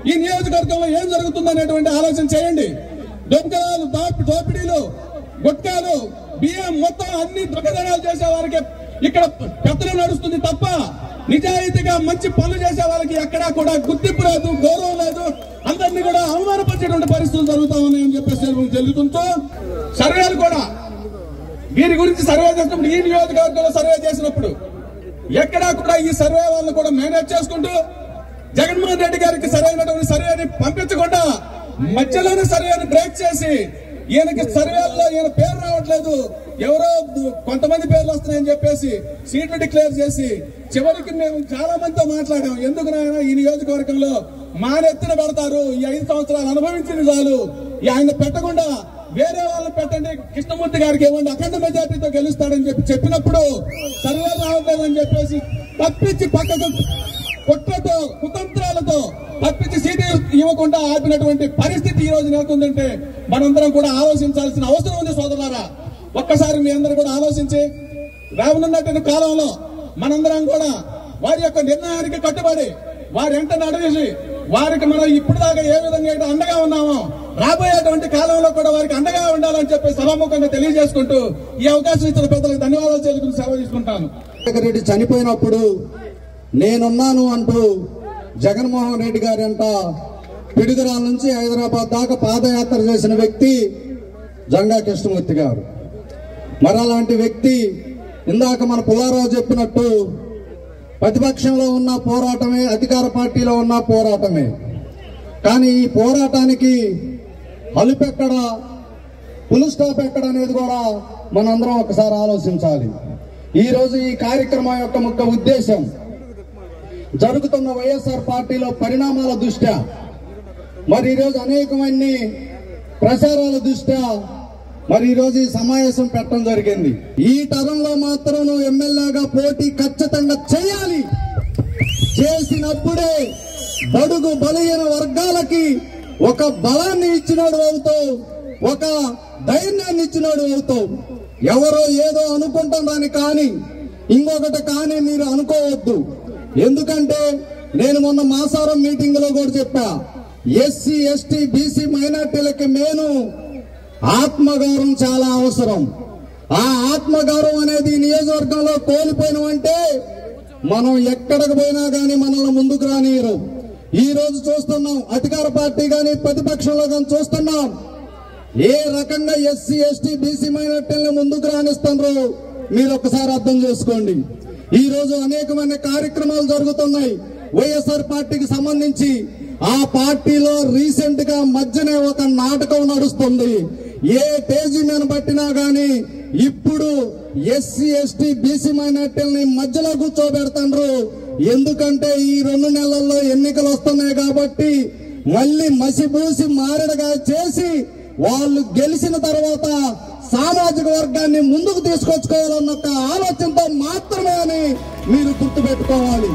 ఈ నియోజకవర్గంలో ఏం జరుగుతుందనేటువంటి ఆలోచన చేయండి దొంగలు దాపి దోపిడీలు గుట్కాలు బియ్యం మొత్తం అన్ని దొంగదనాలు చేసే వారికి ఇక్కడ పెత్తనం నడుస్తుంది తప్ప నిజాయితీగా మంచి పనులు చేసే వాళ్ళకి ఎక్కడా కూడా గుర్తింపు లేదు గౌరవం లేదు అందరినీ కూడా అవమానపరిచేటువంటి పరిస్థితులు జరుగుతా ఉన్నాయని చెప్పేసి తెలుగుతుంటూ సర్వేలు కూడా వీరి గురించి సర్వే చేసినప్పుడు ఈ నియోజకవర్గంలో సర్వే చేసినప్పుడు ఎక్కడా కూడా ఈ సర్వే వాళ్ళని కూడా మేనేజ్ చేసుకుంటూ జగన్మోహన్ రెడ్డి గారికి సరైనటువంటి సర్వేని పంపించకుండా మధ్యలోనే సర్వేని బ్రేక్ చేసి ఈయనకి సర్వేల్లో ఈయన పేరు రావట్లేదు ఎవరో కొంతమంది పేర్లు వస్తున్నాయని చెప్పేసి సీట్లు డిక్లేర్ చేసి చివరికి మేము చాలా మందితో మాట్లాడాం ఎందుకు నాయన ఈ నియోజకవర్గంలో మానెత్తిన పెడతారు ఈ ఐదు సంవత్సరాలు అనుభవించింది చాలు ఈ ఆయన పెట్టకుండా వేరే వాళ్ళు పెట్టండి కృష్ణమూర్తి గారికి ఇవ్వండి అఖండ మెజార్టీతో గెలుస్తాడని చెప్పి చెప్పినప్పుడు సర్వే రావట్లేదని చెప్పేసి తప్పించి పక్కకు కుట్రతో కుతంత్రాలతో తప్పించి సీటు ఇవ్వకుండా ఆపినటువంటి పరిస్థితి ఈ రోజు నెలకొందంటే మనందరం కూడా ఆలోచించాల్సిన అవసరం ఉంది సోదరులారా ఒక్కసారి మీ అందరూ కూడా ఆలోచించి రానున్నటువంటి కాలంలో మనందరం కూడా వారి యొక్క నిర్ణయానికి కట్టుబడి వారి వెంట నడిచి వారికి మనం ఇప్పుడు దాకా ఏ విధంగా అయితే అండగా ఉన్నామో రాబోయేటువంటి కాలంలో కూడా వారికి అండగా ఉండాలని చెప్పి సభాముఖంగా తెలియజేసుకుంటూ ఈ అవకాశం ఇచ్చిన పెద్దలకు ధన్యవాదాలు చేసుకుని సెలవు తీసుకుంటాను రాజశేఖర రెడ్డి చనిపోయినప్పుడు నేనున్నాను అంటూ జగన్మోహన్ రెడ్డి గారి అంట పిడుగురాల నుంచి హైదరాబాద్ దాకా పాదయాత్ర చేసిన వ్యక్తి జంగా కృష్ణమూర్తి గారు మరి అలాంటి వ్యక్తి ఇందాక మన పుల్లారావు చెప్పినట్టు ప్రతిపక్షంలో ఉన్న పోరాటమే అధికార పార్టీలో ఉన్న పోరాటమే కానీ ఈ పోరాటానికి అలుపెక్కడ పులు స్టాప్ ఎక్కడ అనేది కూడా మనందరం ఒకసారి ఆలోచించాలి ఈ రోజు ఈ కార్యక్రమం యొక్క ముఖ్య ఉద్దేశం జరుగుతున్న వైఎస్ఆర్ పార్టీలో పరిణామాల దృష్ట్యా మరి ఈరోజు అనేకమైన ప్రచారాల దృష్ట్యా మరి ఈరోజు ఈ సమావేశం పెట్టడం జరిగింది ఈ తరంలో మాత్రం నువ్వు ఎమ్మెల్యేగా పోటీ ఖచ్చితంగా చేయాలి చేసినప్పుడే బడుగు బలహీన వర్గాలకి ఒక బలాన్ని ఇచ్చినాడు అవుతావు ఒక ధైర్యాన్ని ఇచ్చినాడు అవుతావు ఎవరో ఏదో అనుకుంటున్నాను కానీ ఇంకొకటి కానీ మీరు అనుకోవద్దు ఎందుకంటే నేను మొన్న మాసారం మీటింగ్ లో కూడా చెప్పా ఎస్సీ ఎస్టీ బీసీ మైనార్టీలకి మేను ఆత్మగౌరవం చాలా అవసరం ఆ ఆత్మగౌరవం అనేది ఈ నియోజకవర్గంలో కోల్పోయినామంటే మనం ఎక్కడికి పోయినా గానీ మనల్ని ముందుకు రానియరు ఈ రోజు చూస్తున్నాం అధికార పార్టీ గాని ప్రతిపక్షంలో గాని చూస్తున్నాం ఏ రకంగా ఎస్సీ ఎస్టీ బీసీ మైనార్టీలను ముందుకు రాణిస్తారో మీరు ఒకసారి అర్థం చేసుకోండి ఈ రోజు అనేకమైన కార్యక్రమాలు జరుగుతున్నాయి వైఎస్ఆర్ పార్టీకి సంబంధించి ఆ పార్టీలో రీసెంట్ గా మధ్యనే ఒక నాటకం నడుస్తుంది ఏ తేజీ మీద పట్టినా గాని ఇప్పుడు ఎస్సీ ఎస్టీ బీసీ మైనార్టీలని మధ్యలో కూర్చోబెడతాండ్రు ఎందుకంటే ఈ రెండు నెలల్లో ఎన్నికలు వస్తున్నాయి కాబట్టి మళ్ళీ మసిబూసి మారడుగా చేసి వాళ్ళు గెలిచిన తర్వాత సామాజిక వర్గాన్ని ముందుకు తీసుకొచ్చుకోవాలన్న ఒక ఆలోచనతో మాత్రమే అని మీరు గుర్తుపెట్టుకోవాలి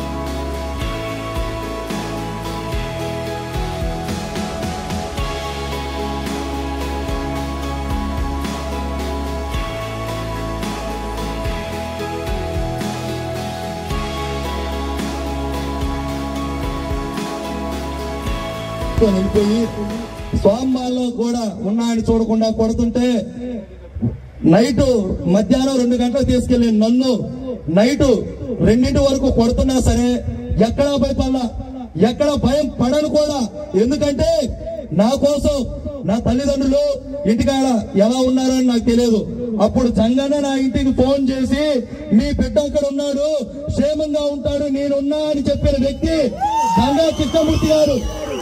వెళ్ళిపోయి స్వామ్మాల్లో కూడా ఉన్నాయని చూడకుండా కొడుతుంటే నైట్ మధ్యాహ్నం రెండు గంటలకు తీసుకెళ్లి నన్ను నైట్ రెండింటి వరకు కొడుతున్నా సరే ఎక్కడా భయపడలా ఎక్కడ భయం పడను కూడా ఎందుకంటే నా కోసం నా తల్లిదండ్రులు ఇంటికాడ ఎలా ఉన్నారని నాకు తెలియదు అప్పుడు జంగన్న నా ఇంటికి ఫోన్ చేసి మీ బిడ్డ అక్కడ ఉన్నాడు క్షేమంగా ఉంటాడు నేనున్నా అని చెప్పిన వ్యక్తి గంగా కృష్ణమూర్తి గారు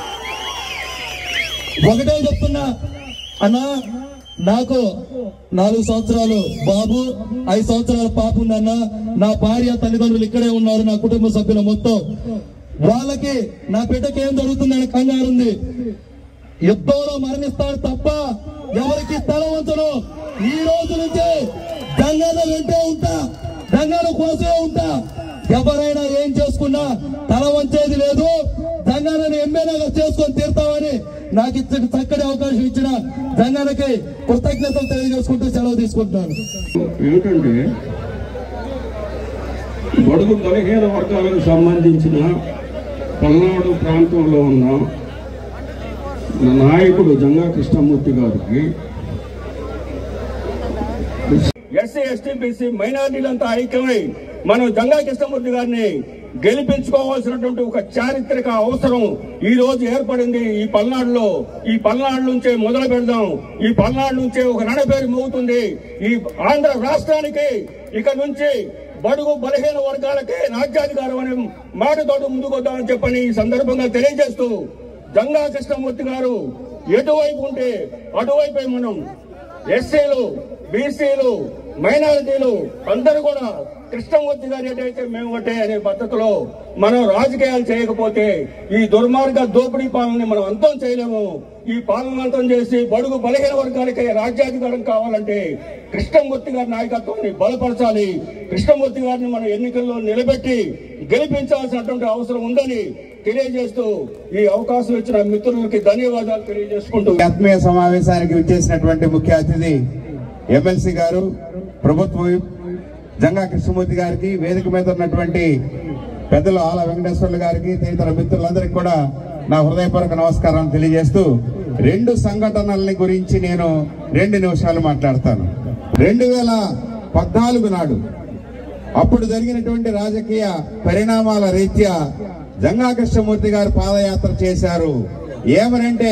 ఒకటే చెప్తున్నా అన్నా నాకు నాలుగు సంవత్సరాలు బాబు ఐదు సంవత్సరాల పాప ఉందన్న నా భార్య తల్లిదండ్రులు ఇక్కడే ఉన్నారు నా కుటుంబ సభ్యులు మొత్తం వాళ్ళకి నా బిడ్డకి ఏం జరుగుతుందని కంగారు ఉంది యుద్ధంలో మరణిస్తాడు తప్ప ఎవరికి తల వంచను ఈ రోజు నుంచే గంగాల వెంటే ఉంటా గంగాల కోసమే ఉంటా ఎవరైనా ఏం చేసుకున్నా తల వంచేది లేదు గంగాలని ఎమ్మెల్యేగా చేసుకొని తీరుతామని నాకు ఇచ్చిన చక్కటి అవకాశం ఇచ్చిన గంగాలకి కృతజ్ఞతలు తెలియజేసుకుంటూ సెలవు తీసుకుంటున్నాను ఏమిటంటే బడుగు బలహీన వర్గాలకు సంబంధించిన పల్నాడు ప్రాంతంలో ఉన్న నా నాయకుడు జంగా కృష్ణమూర్తి గారికి ఎస్సీ ఎస్టీ బీసీ మైనార్టీలంతా ఐక్యమై మనం జంగా కృష్ణమూర్తి గారిని గెలిపించుకోవాల్సినటువంటి ఒక చారిత్రక అవసరం ఈ రోజు ఏర్పడింది ఈ పల్నాడులో ఈ పల్నాడు నుంచే మొదలు పెడదాం ఈ పల్నాడు నుంచే ఒక రణపేరు మోగుతుంది ఈ ఆంధ్ర రాష్ట్రానికి ఇక నుంచి బడుగు బలహీన వర్గాలకే రాజ్యాధికారం అనే మాటతోటి ముందుకు వద్దామని చెప్పని ఈ సందర్భంగా తెలియజేస్తూ జంగా కృష్ణమూర్తి గారు ఎటువైపు ఉంటే అటువైపే మనం ఎస్సీలు బీసీలు మైనారిటీలు అందరూ కూడా కృష్ణమూర్తి గారు ఎటైతే మేము ఒకటే అనే పద్ధతిలో మనం రాజకీయాలు చేయకపోతే ఈ దుర్మార్గ దోపిడీ పాలనని మనం అంతం చేయలేము ఈ పాలన అంతం చేసి బడుగు బలహీన వర్గాలకి రాజ్యాధికారం కావాలంటే కృష్ణమూర్తి గారి నాయకత్వాన్ని బలపరచాలి కృష్ణమూర్తి గారిని మనం ఎన్నికల్లో నిలబెట్టి గెలిపించాల్సినటువంటి అవసరం ఉందని తెలియజేస్తూ ఈ అవకాశం ఇచ్చిన మిత్రులకి ధన్యవాదాలు తెలియజేసుకుంటూ ఆత్మీయ సమావేశానికి విచ్చేసినటువంటి ముఖ్య అతిథి ఎమ్మెల్సీ గారు ప్రభుత్వ విప్ జంగా కృష్ణమూర్తి గారికి వేదిక మీద ఉన్నటువంటి పెద్దలు ఆల వెంకటేశ్వర్లు గారికి తదితర మిత్రులందరికీ కూడా నా హృదయపూర్వక నమస్కారం తెలియజేస్తూ రెండు సంఘటనల్ని గురించి నేను రెండు నిమిషాలు మాట్లాడతాను రెండు వేల పద్నాలుగు నాడు అప్పుడు జరిగినటువంటి రాజకీయ పరిణామాల రీత్యా జంగా కృష్ణమూర్తి గారు పాదయాత్ర చేశారు ఏమనంటే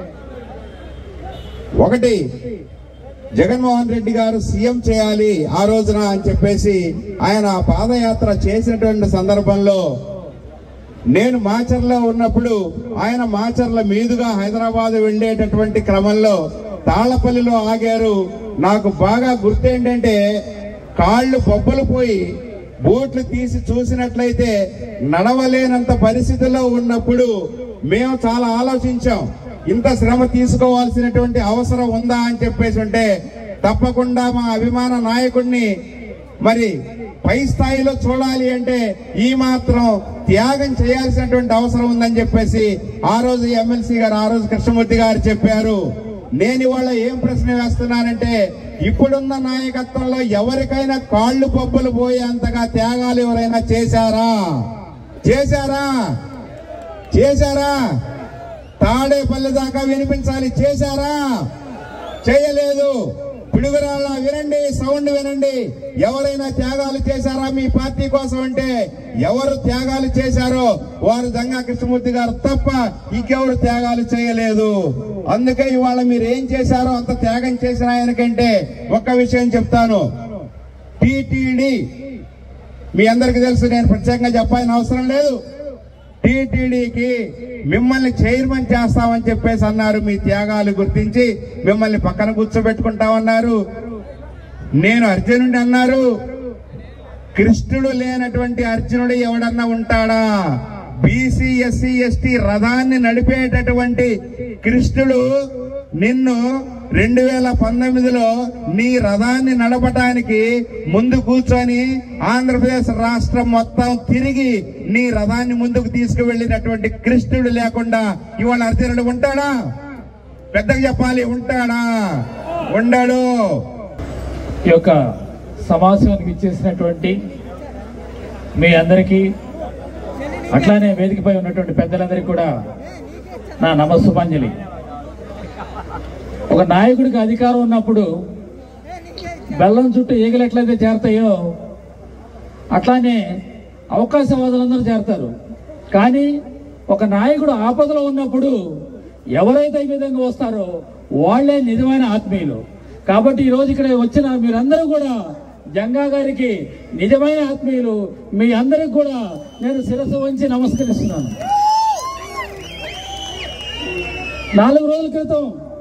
ఒకటి జగన్మోహన్ రెడ్డి గారు సీఎం చేయాలి ఆ రోజున అని చెప్పేసి ఆయన పాదయాత్ర చేసినటువంటి సందర్భంలో నేను మాచర్లో ఉన్నప్పుడు ఆయన మాచర్ల మీదుగా హైదరాబాద్ వెళ్ళేటటువంటి క్రమంలో తాళ్లపల్లిలో ఆగారు నాకు బాగా గుర్తేంటంటే కాళ్ళు బొబ్బలు పోయి బూట్లు తీసి చూసినట్లయితే నడవలేనంత పరిస్థితిలో ఉన్నప్పుడు మేము చాలా ఆలోచించాం ఇంత శ్రమ తీసుకోవాల్సినటువంటి అవసరం ఉందా అని చెప్పేసి ఉంటే తప్పకుండా మా అభిమాన నాయకుడిని మరి పై స్థాయిలో చూడాలి అంటే ఈ మాత్రం త్యాగం చేయాల్సినటువంటి అవసరం ఉందని చెప్పేసి ఆ రోజు ఎమ్మెల్సీ గారు ఆ రోజు కృష్ణమూర్తి గారు చెప్పారు నేను ఇవాళ ఏం ప్రశ్న వేస్తున్నానంటే ఇప్పుడున్న నాయకత్వంలో ఎవరికైనా కాళ్ళు పప్పులు పోయేంతగా త్యాగాలు ఎవరైనా చేశారా చేశారా చేశారా తాడేపల్లి దాకా వినిపించాలి చేశారా చేయలేదు పిడుగురాళ్ళ వినండి సౌండ్ వినండి ఎవరైనా త్యాగాలు చేశారా మీ పార్టీ కోసం అంటే ఎవరు త్యాగాలు చేశారో వారు జంగా కృష్ణమూర్తి గారు తప్ప ఇంకెవరు త్యాగాలు చేయలేదు అందుకే ఇవాళ మీరు ఏం చేశారో అంత త్యాగం చేసిన ఆయనకంటే ఒక్క విషయం చెప్తాను టిటిడి మీ అందరికి తెలుసు నేను ప్రత్యేకంగా చెప్పాల్సిన అవసరం లేదు టీటీడీకి మిమ్మల్ని చైర్మన్ చేస్తామని చెప్పేసి అన్నారు మీ త్యాగాలు గుర్తించి మిమ్మల్ని పక్కన కూర్చోబెట్టుకుంటామన్నారు నేను అర్జునుడి అన్నారు కృష్ణుడు లేనటువంటి అర్జునుడు ఎవడన్నా ఉంటాడా బీసీ ఎస్సీ ఎస్టీ రథాన్ని నడిపేటటువంటి కృష్ణుడు నిన్ను రెండు వేల పంతొమ్మిదిలో నీ రథాన్ని నడపటానికి ముందు కూర్చొని ఆంధ్రప్రదేశ్ రాష్ట్రం మొత్తం తిరిగి నీ రథాన్ని ముందుకు తీసుకువెళ్ళినటువంటి కృష్ణుడు లేకుండా ఇవాళ అర్జునుడు ఉంటాడా పెద్దగా చెప్పాలి ఉంటాడా ఉండడు ఈ యొక్క సమావేశానికి ఇచ్చేసినటువంటి మీ అందరికీ అట్లానే వేదికపై ఉన్నటువంటి పెద్దలందరికీ కూడా నా నమస్సుమాంజలి ఒక నాయకుడికి అధికారం ఉన్నప్పుడు బెల్లం చుట్టూ ఈగలు ఎట్లయితే చేరతాయో అట్లానే అవకాశవాదులందరూ చేరతారు కానీ ఒక నాయకుడు ఆపదలో ఉన్నప్పుడు ఎవరైతే ఈ విధంగా వస్తారో వాళ్ళే నిజమైన ఆత్మీయులు కాబట్టి ఈ రోజు ఇక్కడ వచ్చిన మీరందరూ కూడా జంగా గారికి నిజమైన ఆత్మీయులు మీ అందరికి కూడా నేను శిరస్సు వంచి నమస్కరిస్తున్నాను నాలుగు రోజుల క్రితం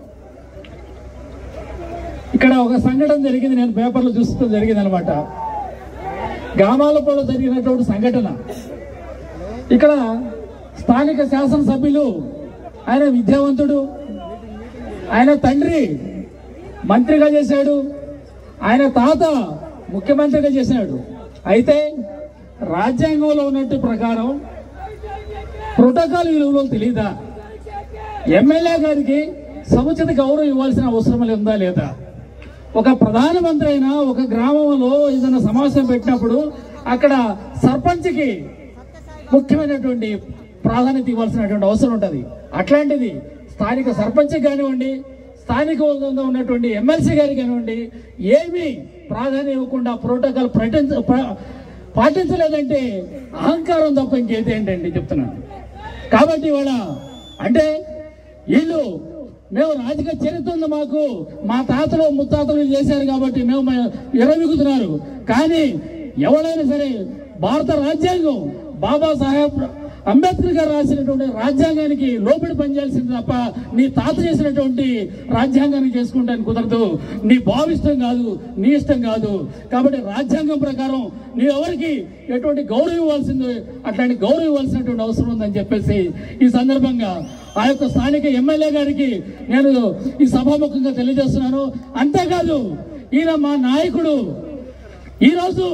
ఇక్కడ ఒక సంఘటన జరిగింది నేను పేపర్లో చూస్తూ జరిగింది అనమాట గ్రామాలపూడిలో జరిగినటువంటి సంఘటన ఇక్కడ స్థానిక శాసనసభ్యులు ఆయన విద్యావంతుడు ఆయన తండ్రి మంత్రిగా చేశాడు ఆయన తాత ముఖ్యమంత్రిగా చేశాడు అయితే రాజ్యాంగంలో ఉన్నట్టు ప్రకారం ప్రోటోకాల్ విలువలో తెలియదా ఎమ్మెల్యే గారికి సముచిత గౌరవం ఇవ్వాల్సిన అవసరం ఉందా లేదా ఒక ప్రధానమంత్రి అయినా ఒక గ్రామంలో ఏదైనా సమావేశం పెట్టినప్పుడు అక్కడ సర్పంచ్కి ముఖ్యమైనటువంటి ప్రాధాన్యత ఇవ్వాల్సినటువంటి అవసరం ఉంటుంది అట్లాంటిది స్థానిక సర్పంచ్ కానివ్వండి స్థానిక వర్గంగా ఉన్నటువంటి ఎమ్మెల్సీ గారికి కానివ్వండి ఏమీ ప్రాధాన్యం ఇవ్వకుండా ప్రోటోకాల్ ప్రకటించ ప్ర- పాటించలేదంటే అహంకారం తప్ప ఇంకేది ఏంటండి చెప్తున్నాను కాబట్టి ఇవాళ అంటే వీళ్ళు మేము రాజకీయ చరిత్ర ఉంది మాకు మా తాతలు ముత్తాతలు ఇది చేశారు కాబట్టి మేము విరమిగుతున్నారు కానీ ఎవరైనా సరే భారత రాజ్యాంగం బాబాసాహెబ్ అంబేద్కర్ గారు రాసినటువంటి రాజ్యాంగానికి లోబడి పనిచేయాల్సింది తప్ప నీ తాత చేసినటువంటి రాజ్యాంగాన్ని చేసుకుంటానికి కుదరదు నీ భావిష్టం కాదు నీ ఇష్టం కాదు కాబట్టి రాజ్యాంగం ప్రకారం నీ ఎవరికి ఎటువంటి గౌరవం ఇవ్వాల్సింది అట్లాంటి గౌరవం ఇవ్వాల్సినటువంటి అవసరం ఉందని చెప్పేసి ఈ సందర్భంగా ఆ యొక్క స్థానిక ఎమ్మెల్యే గారికి నేను ఈ సభాముఖంగా తెలియజేస్తున్నాను అంతేకాదు ఈయన మా నాయకుడు ఈరోజు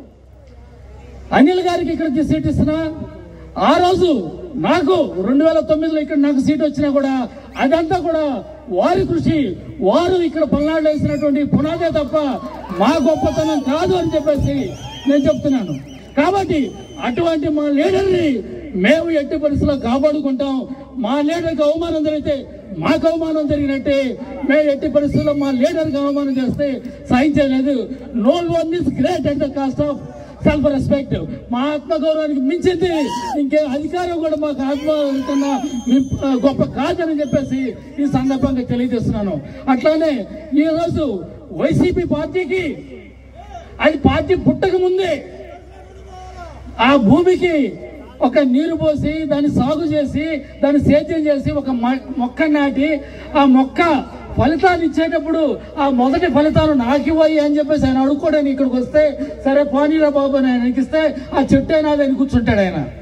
అనిల్ గారికి ఇక్కడ సీట్ ఇస్తున్నా ఆ రోజు నాకు రెండు వేల తొమ్మిదిలో ఇక్కడ నాకు సీట్ వచ్చినా కూడా అదంతా కూడా వారి కృషి వారు ఇక్కడ పల్నాడు వేసినటువంటి పునాదే తప్ప మా గొప్పతనం కాదు అని చెప్పేసి నేను చెప్తున్నాను కాబట్టి అటువంటి మా లీడర్ని మేము ఎట్టి పరిస్థితుల్లో కాపాడుకుంటాం మా లీడర్కి అవమానం జరిగితే మాకు అవమానం జరిగినట్టే మేము ఎట్టి పరిస్థితుల్లో మా లీడర్కి అవమానం చేస్తే సహించలేదు no one is great at the cost of self respect మా ఆత్మగౌరవానికి మించింది ఇంకే అధికారం కూడా మాకు ఆత్మ కన్నా మిం- గొప్ప కాదని చెప్పేసి ఈ సందర్భంగా తెలియజేస్తున్నాను అట్లానే ఈ రోజు వైసీపీ పార్టీకి అది పార్టీ పుట్టక ముందే ఆ భూమికి ఒక నీరు పోసి దాన్ని సాగు చేసి దాన్ని సేద్యం చేసి ఒక మ- మొక్క నాటి ఆ మొక్క ఫలితాన్ని ఇచ్చేటప్పుడు ఆ మొదటి ఫలితాలు నాకు ఇవ్వాలి అని చెప్పేసి ఆయన అడుక్కోవడానికి ఇక్కడికి వస్తే సరే పోనీరా బాబు అని ఆయన ఇస్తే ఆ చెట్టు అయినా ఆయన కూర్చుంటాడు ఆయన